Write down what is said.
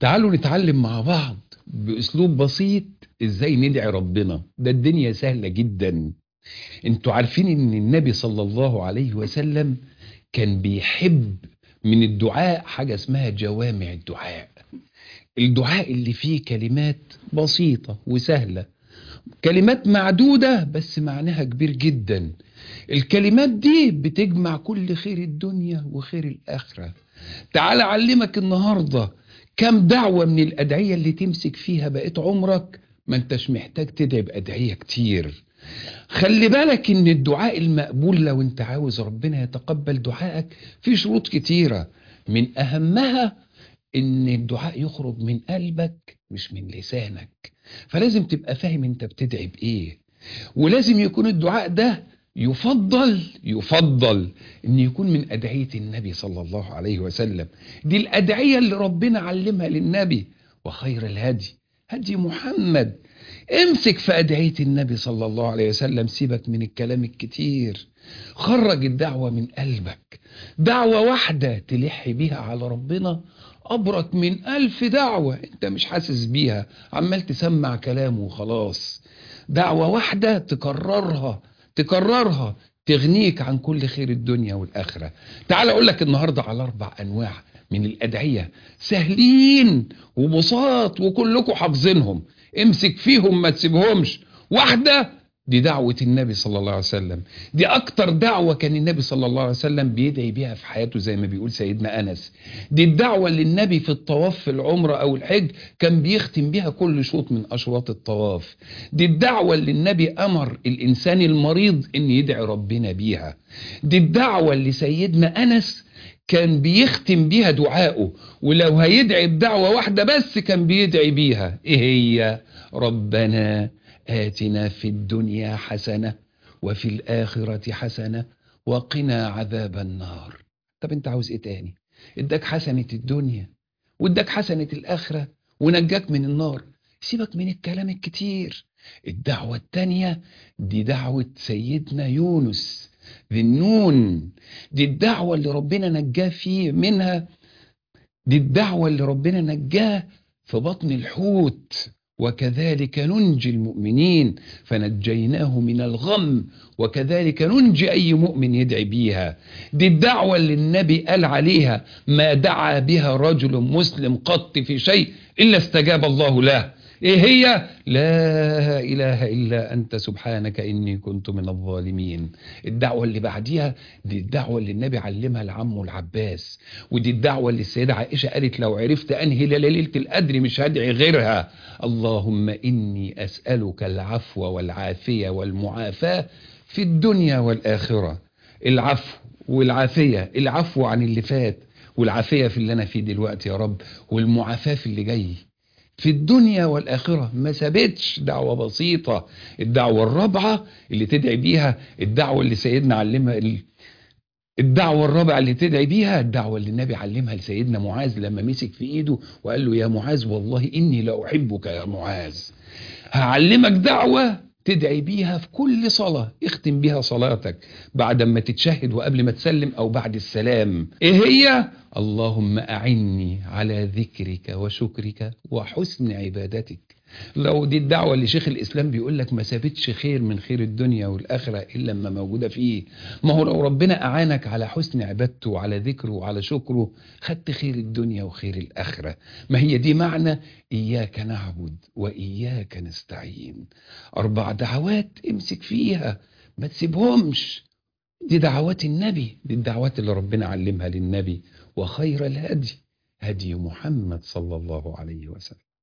تعالوا نتعلم مع بعض بأسلوب بسيط ازاي ندعي ربنا ده الدنيا سهلة جدا انتوا عارفين ان النبي صلى الله عليه وسلم كان بيحب من الدعاء حاجة اسمها جوامع الدعاء الدعاء اللي فيه كلمات بسيطة وسهلة كلمات معدودة بس معناها كبير جدا الكلمات دي بتجمع كل خير الدنيا وخير الآخرة تعال أعلمك النهاردة كم دعوة من الأدعية اللي تمسك فيها بقيت عمرك ما انتش محتاج تدعي بأدعية كتير خلي بالك ان الدعاء المقبول لو انت عاوز ربنا يتقبل دعائك في شروط كتيرة من اهمها ان الدعاء يخرج من قلبك مش من لسانك فلازم تبقى فاهم انت بتدعي بايه ولازم يكون الدعاء ده يفضل يفضل ان يكون من ادعية النبي صلى الله عليه وسلم دي الادعية اللي ربنا علمها للنبي وخير الهدي هدي محمد امسك في أدعية النبي صلى الله عليه وسلم سيبك من الكلام الكتير خرج الدعوة من قلبك دعوة واحدة تلح بيها على ربنا أبرك من ألف دعوة أنت مش حاسس بيها عمال تسمع كلامه وخلاص دعوة واحدة تكررها تكررها تغنيك عن كل خير الدنيا والآخرة تعال أقول لك النهاردة على أربع أنواع من الأدعية سهلين وبساط وكلكم حافظينهم امسك فيهم ما تسيبهمش واحدة دي دعوة النبي صلى الله عليه وسلم دي أكتر دعوة كان النبي صلى الله عليه وسلم بيدعي بيها في حياته زي ما بيقول سيدنا أنس دي الدعوة اللي النبي في الطواف في العمرة أو الحج كان بيختم بيها كل شوط من أشواط الطواف دي الدعوة اللي النبي أمر الإنسان المريض إن يدعي ربنا بيها دي الدعوة اللي سيدنا أنس كان بيختم بيها دعائه ولو هيدعي بدعوة واحدة بس كان بيدعي بيها ايه هي ربنا آتنا في الدنيا حسنة وفي الآخرة حسنة وقنا عذاب النار طب انت عاوز ايه تاني اداك حسنة الدنيا واداك حسنة الآخرة ونجاك من النار سيبك من الكلام الكتير الدعوة التانية دي دعوة سيدنا يونس ذي النون دي الدعوة اللي ربنا نجاه فيه منها دي الدعوة اللي ربنا نجاه في بطن الحوت وكذلك ننجي المؤمنين فنجيناه من الغم وكذلك ننجي أي مؤمن يدعي بيها دي الدعوة اللي النبي قال عليها ما دعا بها رجل مسلم قط في شيء إلا استجاب الله له ايه هي لا اله الا انت سبحانك اني كنت من الظالمين الدعوه اللي بعديها دي الدعوه اللي النبي علمها لعمه العباس ودي الدعوه اللي السيده عائشه قالت لو عرفت انهي ليله القدر مش هدعي غيرها اللهم اني اسالك العفو والعافيه والمعافاه في الدنيا والاخره العفو والعافيه العفو عن اللي فات والعافيه في اللي انا فيه دلوقتي يا رب والمعافاه في اللي جاي في الدنيا والآخرة ما سابتش دعوة بسيطة الدعوة الرابعة اللي تدعي بيها الدعوة اللي سيدنا علمها الدعوة الرابعة اللي تدعي بيها الدعوة اللي النبي علمها لسيدنا معاذ لما مسك في ايده وقال له يا معاذ والله إني لأحبك يا معاذ هعلمك دعوة تدعي بيها في كل صلاة اختم بيها صلاتك بعد ما تتشهد وقبل ما تسلم أو بعد السلام إيه هي؟ اللهم أعني على ذكرك وشكرك وحسن عبادتك لو دي الدعوة اللي شيخ الإسلام بيقول لك ما سابتش خير من خير الدنيا والآخرة إلا لما موجودة فيه ما هو لو ربنا أعانك على حسن عبادته وعلى ذكره وعلى شكره خدت خير الدنيا وخير الآخرة ما هي دي معنى إياك نعبد وإياك نستعين أربع دعوات امسك فيها ما تسيبهمش دي دعوات النبي دي الدعوات اللي ربنا علمها للنبي وخير الهدي هدي محمد صلى الله عليه وسلم